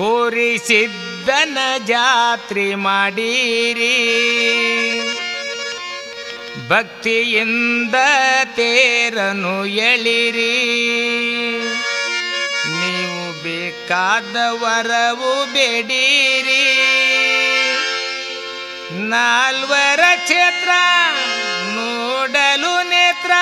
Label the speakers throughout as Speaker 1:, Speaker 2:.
Speaker 1: ಕೋರಿ ಸಿದ್ಧನ ಜಾತ್ರೆ ಮಾಡೀರಿ ಭಕ್ತಿಯಿಂದ ತೇರನು ಎಳಿರಿ ನೀವು ಬೇಕಾದ ವರವು ಬೇಡಿರಿ ನಾಲ್ವರ ಕ್ಷೇತ್ರ ನೋಡಲು ನೇತ್ರ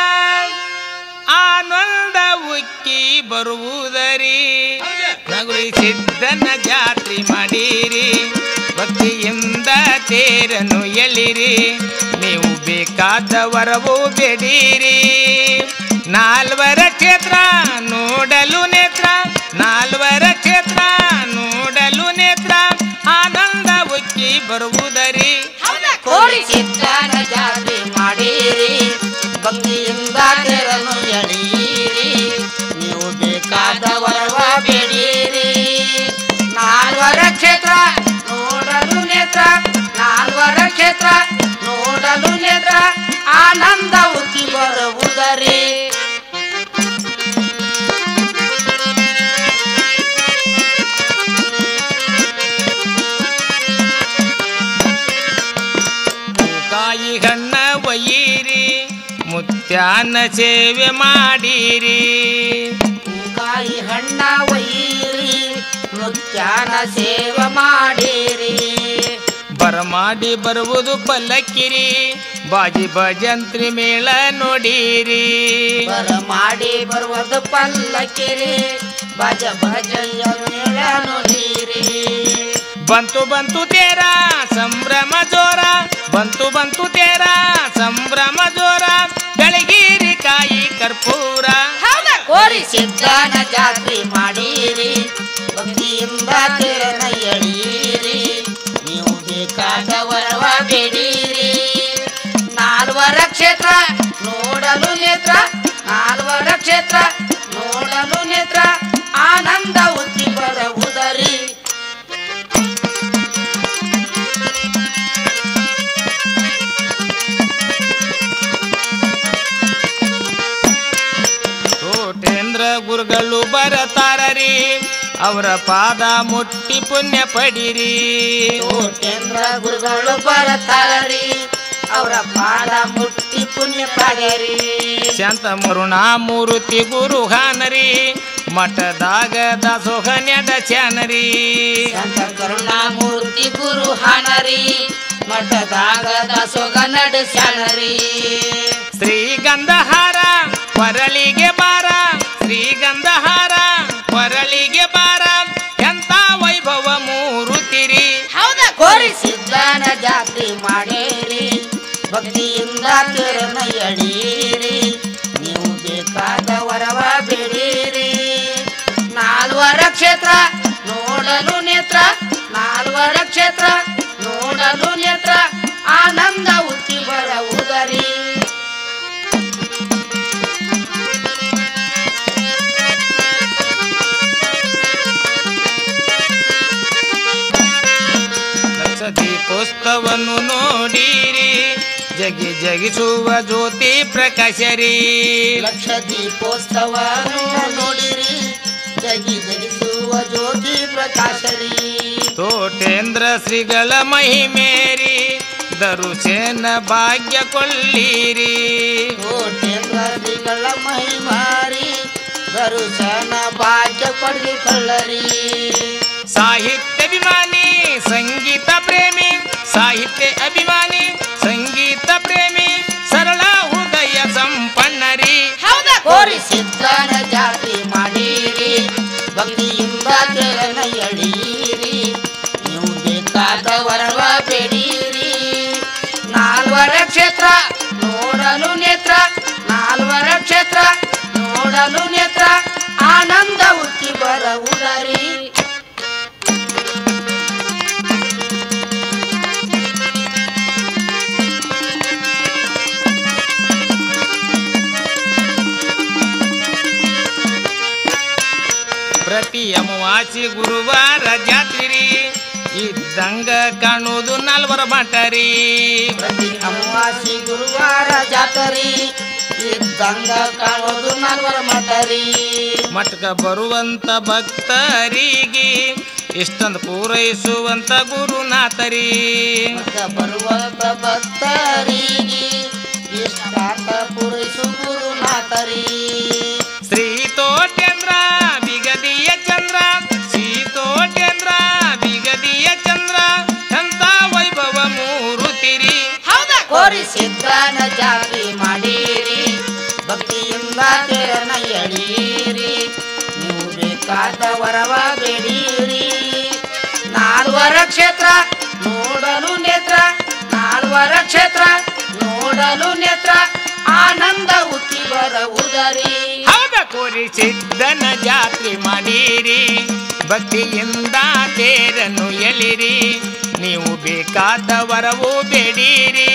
Speaker 1: ಆನಂದ ಉಕ್ಕಿ ಬರುವುದರಿ ನಗುರಿ ಸಿದ್ಧನ ಜಾತ್ರೆ ಮಾಡೀರಿ ಭಕ್ತಿಯಿಂದ ತೇರನ್ನು ಎಳಿರಿ ನೀವು ಬೇಕಾದ ವರವು ಬೇಡೀರಿ ನಾಲ್ವರ ಕ್ಷೇತ್ರ ನೋಡಲು ನೇತ್ರ ನಾಲ್ವರ ಕ್ಷೇತ್ರ ನೋಡಲು ನೇತ್ರ ಆನಂದ ಉಕ್ಕಿ ಬರುವುದರಿ
Speaker 2: ಕೋರಿ ಸಿದ್ಧನ ಜಾತ್ರೆ ಮಾಡಿರಿ ಭಕ್ತಿಯಿಂದ ತೆರನು ಎಳೀರಿ ನೀವು ಬೇಕಾದ ವರವ ಬೇಡಿರಿ ನಾಲ್ವರ ಕ್ಷೇತ್ರ ನೋಡಲು ನೇತ್ರ ನಾಲ್ವರ ಕ್ಷೇತ್ರ ನೋಡಲು ನೇತ್ರ ಆನಂದ ಉಕ್ಕಿ ಬರುವುದರಿ
Speaker 1: ಕಾಯಿ ಹಣ್ಣ ಒಯ್ಯಿರಿ ಮುತ್ಯಾನ ಸೇವೆ ಮಾಡಿರಿ
Speaker 2: ಕಾಯಿ ಹಣ್ಣ ಒಯ್ಯಿರಿ ನೃತ್ಯಾನ ಸೇವೆ ಮಾಡಿರಿ
Speaker 1: ಬರಮಾಡಿ ಬರುವುದು ಪಲ್ಲಕ್ಕಿರಿ ಬಾಜಿ ಭಜಂತ್ರಿ ಮೇಳ ನೋಡಿರಿ
Speaker 2: ಬರ ಮಾಡಿ ಬರುವುದು ಪಲ್ಲಕ್ಕಿರಿ ಭಜ ಭಜಯ್ಯ ಮೇಳ ನುಡಿರಿ
Speaker 1: ಬಂತು ಬಂತು ತೇರ ಸಂಭ್ರಮ ಜೋರ ಬಂತು ಬಂತು ತೇರ ಸಂಭ್ರಮ ಜೋರ ಬೆಳಗಿರಿ ಕಾಯಿ ಕರ್ಪೂರ
Speaker 2: ಕೋರಿ ಸಿದ್ಧನ ಜಾತ್ರೆ ಮಾಡಿರಿ ಭಕ್ತಿಯಿಂದ ತೆರನ ಎಳೀರಿ ನೀವು ಬೇಕಾದ ವರವ ಬೇಡಿರಿ ನಾಲ್ವರ ಕ್ಷೇತ್ರ ನೋಡಲು ನೇತ್ರ ನಾಲ್ವರ ಕ್ಷೇತ್ರ ನೋಡಲು ನೇತ್ರ ಆನಂದ ಉತ್ತಿ ಬರುವುದರಿ
Speaker 1: ಕೋಟೇಂದ್ರ ಗುರುಗಳು ಬರತಾರರಿ ಅವರ ಪಾದ ಮುಟ್ಟಿ ಪುಣ್ಯ ಪಡಿರಿ
Speaker 2: ಕೋಟೇಂದ್ರ ಗುರುಗಳು ಬರತಾರರಿ ಅವರ ಪಾದ ಮುಟ್ಟಿ ಪುಣ್ಯ ಪಡೆರಿ
Speaker 1: ಶಾಂತ ಮರುಣ ಮೂರುತಿ ಗುರು ಹಾನರಿ ಮಠದಾಗ ದಾಸೋಹ ನೆಡ ಚಾನರಿ
Speaker 2: ಸಂತ ಕರುಣಾಮೂರ್ತಿ ಗುರು ಹಾನರಿ ಮಠದಾಗ ದಾಸೋಗ ನಡೆಸ್ಯಾನರಿ
Speaker 1: ಶ್ರೀಗಂಧಹಾರ ಕೊರಳಿಗೆ ಬಾರ ಶ್ರೀಗಂಧಹಾರ ಕೊರಳಿಗೆ ಬಾರ ಎಂತ ವೈಭವ ಮೂರುತಿರಿ
Speaker 2: ಹೌದಾ ಕೋರಿ ಸಿದ್ಧನ ಜಾತ್ರೆ ಮಾಡೇರಿ ಭಕ್ತಿಯಿಂದ ತೆರನ ಎಳೀರಿ ನೀವು ಬೇಕಾದ ವರವ ಬೇಡಿರಿ ನಾಲ್ವರ ಕ್ಷೇತ್ರ ನೋಡಲು ನೇತ್ರ ನಾಲ್ವರ ಕ್ಷೇತ್ರ ನೋಡಲು ನೇತ್ರ ಆನಂದ ಉತ್ತಿ ಬರುವುದರಿ
Speaker 1: ಲಕ್ಷ ದೀಪೋತ್ಸವನ್ನು ನೋಡಿರಿ ಜಗಿ ಜಗಿಸುವ ಜ್ಯೋತಿ ಪ್ರಕಾಶರಿ
Speaker 2: ಲಕ್ಷ ದೀಪೋತ್ಸವ ನೋಡಿರಿ ಜಗಿ ಜಗಿಸುವ ಜ್ಯೋತಿ ಪ್ರಕಾಶರಿ
Speaker 1: ತೋಟೇಂದ್ರ ಶ್ರೀಗಳ ಮಹಿಮೇರಿ ದರುಸೇನ ಭಾಗ್ಯ ಕೊಳ್ಳಿರಿ
Speaker 2: ಕೋಟೇಂದ್ರಗಳ ಮಹಿಮಾರಿ ದರುಶನ ಭಾಗ್ಯ ಪಡೆದುಕೊಳ್ಳರಿ
Speaker 1: ಸಾಹಿತ್ಯ ಅಭಿಮಾನಿ ಸಂಗೀತ ಪ್ರೇಮಿ ಸಾಹಿತ್ಯ ಅಭಿಮಾನಿ ಸಂಗೀತ ಪ್ರೇಮಿ ಸರಳ ಹೃದಯ ಸಂಪನ್ನರಿ
Speaker 2: ಕೋರಿ ಸಿದ್ಧನ ಜಾತಿ ಮಾಡಿರಿ ಭಕ್ತಿಯಿಂದ ತೆರನ ಎಳೀರಿ ನೀವು ಬೇಕಾದ ವರವ ಬೇಡಿರಿ ನಾಲ್ವರ ಕ್ಷೇತ್ರ ನೋಡಲು ನೇತ್ರ ನಾಲ್ವರ ಕ್ಷೇತ್ರ ನೋಡಲು ನೇತ್ರ ಆನಂದ ಉಕ್ಕಿ ಬರುವುದರಿ
Speaker 1: ಪ್ರತಿ ಅಮಾವಾಸಿ ಗುರುವಾರ ಜಾತ್ರಿ ಇದ್ದಂಗ ಕಾಣುವುದು ನಾಲ್ವರ ಮಠರಿ
Speaker 2: ಪ್ರತಿ ಅಮಾವಾಸಿ ಗುರುವಾರ ಜಾತರಿ ಇದ್ದಂಗ ಕಾಣೋದು ನಾಲ್ವರ ಮಠರಿ
Speaker 1: ಮಠಕ ಬರುವಂತ ಭಕ್ತರಿಗೆ ಇಷ್ಟೊಂದು ಪೂರೈಸುವಂತ ಗುರುನಾಥರಿ
Speaker 2: ಮಗ ಬರುವಂತ ಭಕ್ತರಿಗೆ ಇಷ್ಟಾರ್ಥ ಪೂರೈಸು ಗುರುನಾಥರಿ
Speaker 1: ಶ್ರೀ ತೋಟೇಂದ್ರ ಬಿಗದಿಯ ಚಂದ್ರ ಶ್ರೀ ತೋಟೇಂದ್ರ ಬಿಗದಿಯ ಚಂದ್ರ ಎಂತ ವೈಭವ ಮೂರುತಿರಿ
Speaker 2: ಹೌದಾ ಕೋರಿ ಸಿದ್ಧನ ಜಾತಿ ಮಾಡಿರಿ ಭಕ್ತಿಯಿಂದ ತೆರನ ಎಳೀರಿ ನೀವು ಬೇಕಾದ ವರವ ಬೇಡೀರಿ ನಾಲ್ವರ ಕ್ಷೇತ್ರ ನೋಡಲು ನೇತ್ರ ನಾಲ್ವರ ಕ್ಷೇತ್ರ ನೋಡಲು ನೇತ್ರ ಆನಂದ ಉಕ್ಕಿ ಬರುವುದರಿ
Speaker 1: ಹೌದ ಕೋರಿ ಸಿದ್ಧನ ಜಾತ್ರೆ ಮಾಡಿರಿ ಭಕ್ತಿಯಿಂದ ತೇರನ್ನು ಎಳಿರಿ ನೀವು ಬೇಕಾದ ವರವು ಬೇಡಿರಿ